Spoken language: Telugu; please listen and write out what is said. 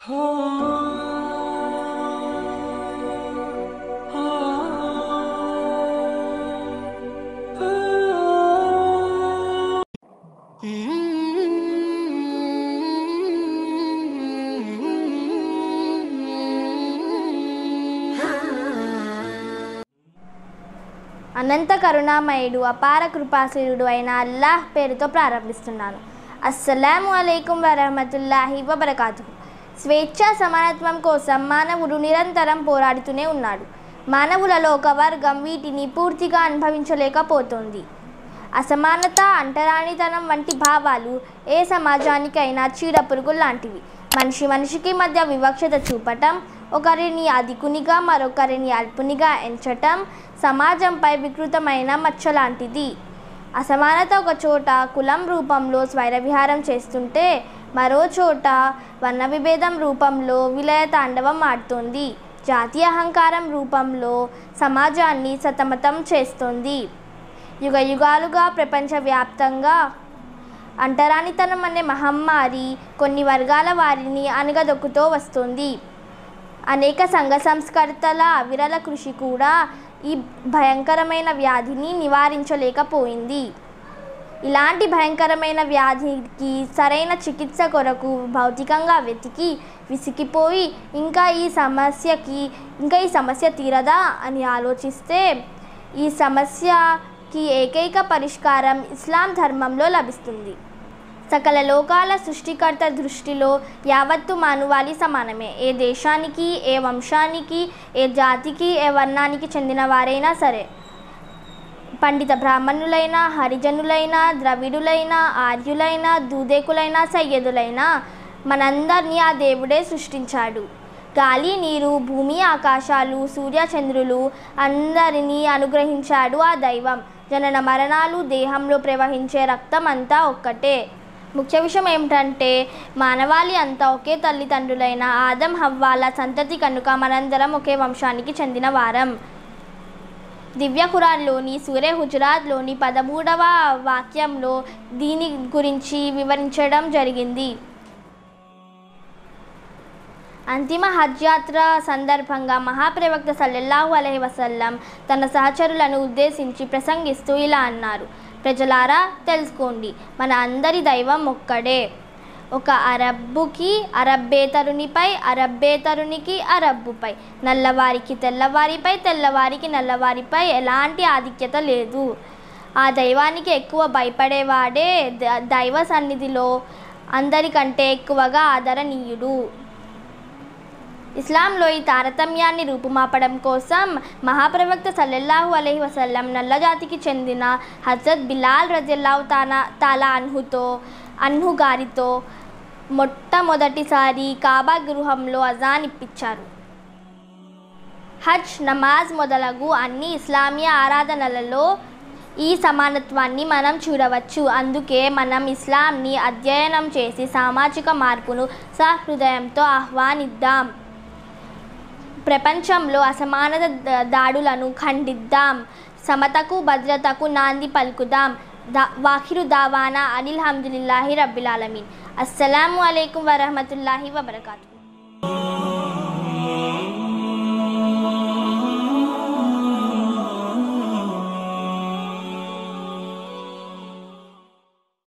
అనంత కరుణామయుడు అపార కృపాశీలుడు అయిన అల్లాహ్ పేరుతో ప్రారంభిస్తున్నాను అస్సలాము అలైకుం వరహమతుల్లాహి వబర్కాతు స్వేచ్ఛ సమానత్వం కోసం మానవుడు నిరంతరం పోరాడుతూనే ఉన్నాడు మానవులలో ఒక వర్గం వీటిని పూర్తిగా అనుభవించలేకపోతుంది అసమానత అంటరానితనం వంటి భావాలు ఏ సమాజానికైనా చీడపురుగులు లాంటివి మనిషి మనిషికి మధ్య వివక్షత చూపటం ఒకరిని అధికునిగా మరొకరిని అల్పునిగా ఎంచటం సమాజంపై వికృతమైన మచ్చ లాంటిది అసమానత ఒక చోట కులం రూపంలో స్వైరవిహారం చేస్తుంటే మరో చోట వర్ణ విభేదం రూపంలో విలయ తాండవం ఆడుతోంది జాతీయ అహంకారం రూపంలో సమాజాన్ని సతమతం చేస్తుంది యుగ యుగాలుగా ప్రపంచవ్యాప్తంగా అంటరానితనం అనే మహమ్మారి కొన్ని వర్గాల వారిని అణగదొక్కుతూ వస్తుంది అనేక సంఘ సంస్కర్తల అవిరల కృషి కూడా ఈ భయంకరమైన వ్యాధిని నివారించలేకపోయింది ఇలాంటి భయంకరమైన వ్యాధికి సరైన చికిత్స కొరకు భౌతికంగా వెతికి విసిగిపోయి ఇంకా ఈ సమస్యకి ఇంకా ఈ సమస్య తీరదా అని ఆలోచిస్తే ఈ సమస్యకి ఏకైక పరిష్కారం ఇస్లాం ధర్మంలో లభిస్తుంది సకల లోకాల సృష్టికర్త దృష్టిలో యావత్తు మానవాళి సమానమే ఏ దేశానికి ఏ వంశానికి ఏ జాతికి ఏ వర్ణానికి చెందిన వారైనా సరే పండిత బ్రాహ్మణులైన హరిజనులైన ద్రవిడులైన ఆర్యులైన దూదేకులైన సయ్యదులైన మనందరినీ ఆ దేవుడే సృష్టించాడు గాలి నీరు భూమి ఆకాశాలు సూర్య చంద్రులు అందరినీ అనుగ్రహించాడు ఆ దైవం జనన మరణాలు దేహంలో ప్రవహించే రక్తం అంతా ఒక్కటే ముఖ్య విషయం ఏమిటంటే మానవాళి అంతా ఒకే తల్లిదండ్రులైన ఆదం హవ్వాల సంతతి కనుక మనందరం ఒకే వంశానికి చెందిన వారం దివ్య ఖురాన్లోని సూర్య హుజరాత్లోని పదమూడవ వాక్యంలో దీని గురించి వివరించడం జరిగింది అంతిమ హజ్ యాత్ర సందర్భంగా మహాప్రవక్త సల్లల్లాహు అలైహి వసల్లం తన సహచరులను ఉద్దేశించి ప్రసంగిస్తూ ఇలా అన్నారు ప్రజలారా తెలుసుకోండి మన అందరి దైవం ఒక్కడే ఒక అరబ్బుకి అరబ్బేతరునిపై అరబ్బేతరునికి అరబ్బుపై నల్లవారికి తెల్లవారిపై తెల్లవారికి నల్లవారిపై ఎలాంటి ఆధిక్యత లేదు ఆ దైవానికి ఎక్కువ భయపడేవాడే ద- దైవ సన్నిధిలో అందరికంటే ఎక్కువగా ఆదరణీయుడు ఇస్లాంలో ఈ తారతమ్యాన్ని రూపుమాపడం కోసం మహాప్రవక్త సల్లల్లాహు అలైహి వసల్లం నల్లజాతికి చెందిన హజరత్ బిలాల్ రజల్లాహు తానా తాలా అన్హుతో అన్హు గారితో మొట్టమొదటిసారి కాబా గృహంలో అజాన్ ఇప్పించారు హజ్ నమాజ్ మొదలగు అన్ని ఇస్లామీయ ఆరాధనలలో ఈ సమానత్వాన్ని మనం చూడవచ్చు అందుకే మనం ఇస్లాంని అధ్యయనం చేసి సామాజిక మార్పును సహృదయంతో ఆహ్వానిద్దాం ప్రపంచంలో అసమానత ద- దాడులను ఖండిద్దాం సమతకు భద్రతకు నాంది పలుకుదాం దా వాఖిరు దావానా అనిల్ హమ్దులిల్లాహి రబ్బిల్ ఆలమీన్ అస్సలాము అలైకుం వరహమతుల్లాహి వబర్కాతు